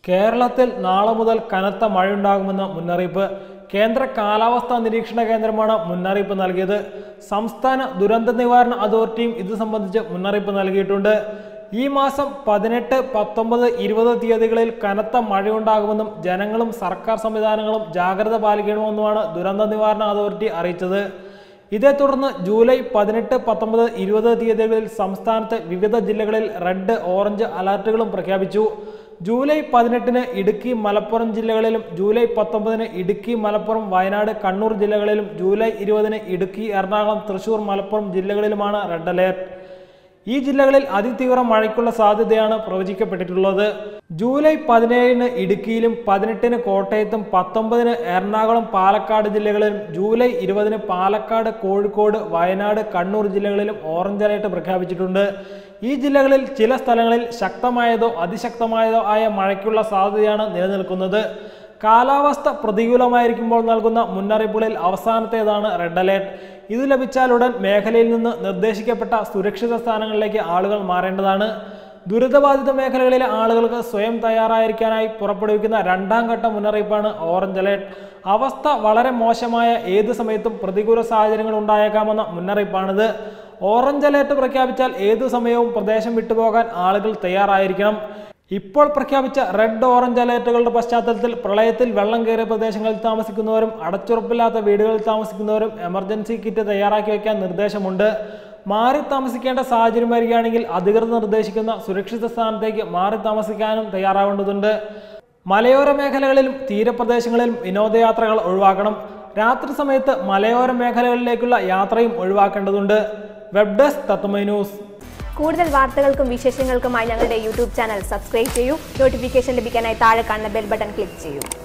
കേരളത്തിൽ നാളെ മുതൽ കനത്ത മഴയുണ്ടാകുമെന്ന് മുന്നറിയിപ്പ് കേന്ദ്ര കാലാവസ്ഥാ നിരീക്ഷണ കേന്ദ്രമാണ് മുന്നറിയിപ്പ് നൽകിയത് സംസ്ഥാന ദുരന്ത നിവാരണ അതോറിറ്റിയും ഇത് സംബന്ധിച്ച് മുന്നറിയിപ്പ് നൽകിയിട്ടുണ്ട് ഈ മാസം പതിനെട്ട് പത്തൊമ്പത് ഇരുപത് തീയതികളിൽ കനത്ത മഴയുണ്ടാകുമെന്നും ജനങ്ങളും സർക്കാർ സംവിധാനങ്ങളും ജാഗ്രത പാലിക്കണമെന്നുമാണ് ദുരന്ത നിവാരണ അതോറിറ്റി അറിയിച്ചത് ഇതേ തുടർന്ന് ജൂലൈ പതിനെട്ട് പത്തൊമ്പത് ഇരുപത് തീയതികളിൽ സംസ്ഥാനത്തെ വിവിധ ജില്ലകളിൽ റെഡ് ഓറഞ്ച് അലർട്ടുകളും പ്രഖ്യാപിച്ചു ജൂലൈ പതിനെട്ടിന് ഇടുക്കി മലപ്പുറം ജില്ലകളിലും ജൂലൈ പത്തൊമ്പതിന് ഇടുക്കി മലപ്പുറം വയനാട് കണ്ണൂർ ജില്ലകളിലും ജൂലൈ ഇരുപതിന് ഇടുക്കി എറണാകുളം തൃശൂർ മലപ്പുറം ജില്ലകളിലുമാണ് റെഡ് അലേർട്ട് ഈ ജില്ലകളിൽ അതിതീവ്ര മഴയ്ക്കുള്ള സാധ്യതയാണ് പ്രവചിക്കപ്പെട്ടിട്ടുള്ളത് ജൂലൈ പതിനേഴിന് ഇടുക്കിയിലും പതിനെട്ടിന് കോട്ടയത്തും പത്തൊമ്പതിന് എറണാകുളം പാലക്കാട് ജില്ലകളിലും ജൂലൈ ഇരുപതിന് പാലക്കാട് കോഴിക്കോട് വയനാട് കണ്ണൂർ ജില്ലകളിലും ഓറഞ്ച് അലേർട്ട് പ്രഖ്യാപിച്ചിട്ടുണ്ട് ഈ ജില്ലകളിൽ ചില സ്ഥലങ്ങളിൽ ശക്തമായതോ അതിശക്തമായതോ ആയ മഴയ്ക്കുള്ള സാധ്യതയാണ് നിലനിൽക്കുന്നത് കാലാവസ്ഥ പ്രതികൂലമായിരിക്കുമ്പോൾ നൽകുന്ന മുന്നറിയിപ്പുകളിൽ അവസാനത്തേതാണ് റെഡ് അലേർട്ട് ഇത് ലഭിച്ചാലുടൻ മേഖലയിൽ നിന്ന് നിർദ്ദേശിക്കപ്പെട്ട സുരക്ഷിത സ്ഥാനങ്ങളിലേക്ക് ആളുകൾ മാറേണ്ടതാണ് ദുരിതബാധിത മേഖലകളിലെ ആളുകൾക്ക് സ്വയം തയ്യാറായിരിക്കാനായി പുറപ്പെടുവിക്കുന്ന രണ്ടാം ഘട്ട മുന്നറിയിപ്പാണ് ഓറഞ്ച് അലേർട്ട് അവസ്ഥ വളരെ മോശമായ ഏത് സമയത്തും പ്രതികൂല സാഹചര്യങ്ങൾ ഉണ്ടായേക്കാമെന്ന മുന്നറിയിപ്പാണിത് ഓറഞ്ച് അലേർട്ട് പ്രഖ്യാപിച്ചാൽ ഏതു സമയവും പ്രദേശം വിട്ടുപോകാൻ ആളുകൾ തയ്യാറായിരിക്കണം ഇപ്പോൾ പ്രഖ്യാപിച്ച റെഡ് ഓറഞ്ച് അലേർട്ടുകളുടെ പശ്ചാത്തലത്തിൽ പ്രളയത്തിൽ വെള്ളം കയറിയ പ്രദേശങ്ങളിൽ താമസിക്കുന്നവരും അടച്ചുറപ്പില്ലാത്ത വീടുകളിൽ താമസിക്കുന്നവരും എമർജൻസി കിറ്റ് തയ്യാറാക്കി വയ്ക്കാൻ നിർദ്ദേശമുണ്ട് മാറി താമസിക്കേണ്ട സാഹചര്യം വരികയാണെങ്കിൽ അധികൃതർ നിർദ്ദേശിക്കുന്ന സുരക്ഷിത സ്ഥാനത്തേക്ക് മാറി താമസിക്കാനും തയ്യാറാവേണ്ടതുണ്ട് മലയോര മേഖലകളിലും തീരപ്രദേശങ്ങളിലും വിനോദയാത്രകൾ ഒഴിവാക്കണം രാത്രി സമയത്ത് മലയോര മേഖലകളിലേക്കുള്ള യാത്രയും ഒഴിവാക്കേണ്ടതുണ്ട് വെബ് ഡെസ്ക് തത്വമൈ ന്യൂസ് കൂടുതൽ വാർത്തകൾക്കും വിശേഷങ്ങൾക്കുമായി ഞങ്ങളുടെ യൂട്യൂബ് ചാനൽ സബ്സ്ക്രൈബ് ചെയ്യൂ നോട്ടിഫിക്കേഷൻ ലഭിക്കാനായി താഴെ കാണുന്ന ബെൽ ബട്ടൺ ക്ലിക്ക് ചെയ്യൂ